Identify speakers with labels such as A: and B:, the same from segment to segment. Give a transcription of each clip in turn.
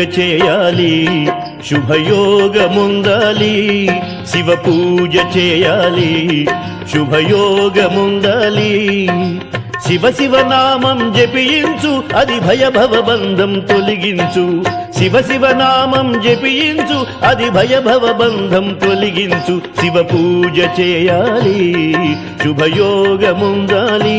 A: చేయాలి శుభయోగముందాలి శివ పూజ చేయాలి శుభయోగముందాలి శివ శివ నామం జపించు అది భయభవ బంధం తొలగించు శివ శివ నామం జపించు అది భయభవ బంధం తొలగించు శివ పూజ చేయాలి శుభయోగముందాలి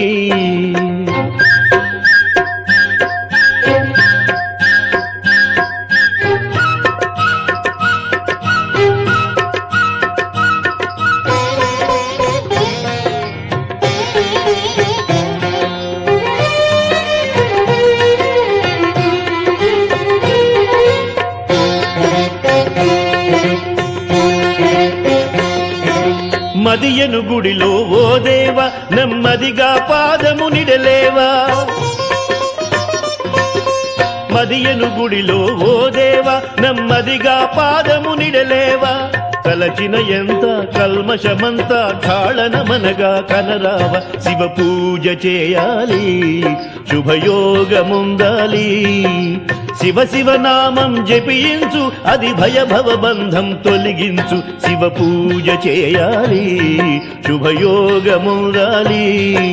A: మదియను గుడిలో ఓ దేవ నెమ్మదిగా పాదము నిడలేవా మదియను గుడిలో ఓ దేవ నెమ్మదిగా పాదము నిడలేవా తలచిన ఎంత కల్మషమంత క్షాళనమనగా కనరావ శివ పూజ చేయాలి శుభయోగముందాలి శివ శివ నామం జపించు అది భయభవ బంధం తొలగించు శివ పూజ చేయాలి శుభయోగముందాలి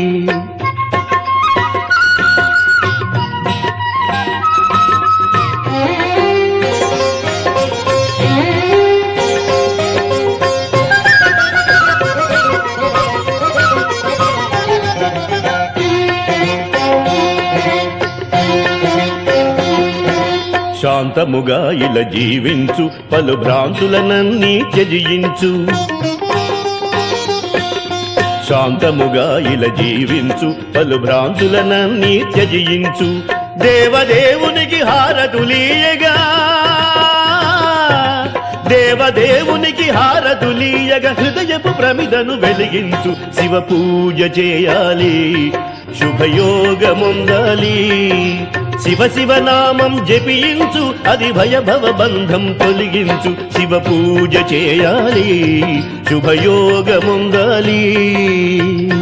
A: శాంతముగా ఇలా జీవించు పలు భ్రాంతులనన్నీ త్యజించు శాంతముగా ఇలా జీవించు పలు భ్రాంతులనన్నీ త్యజించు దేవదేవునికి హారతులీయగా దేవదేవునికి హారతులీయగా హృదయపు ప్రమిదను వెలిగించు శివ పూజ చేయాలి శుభయోగముందాలి శివ శివ నామం జపించు అది భయభవ బంధం తొలగించు శివ పూజ చేయాలి శుభయోగముందాలి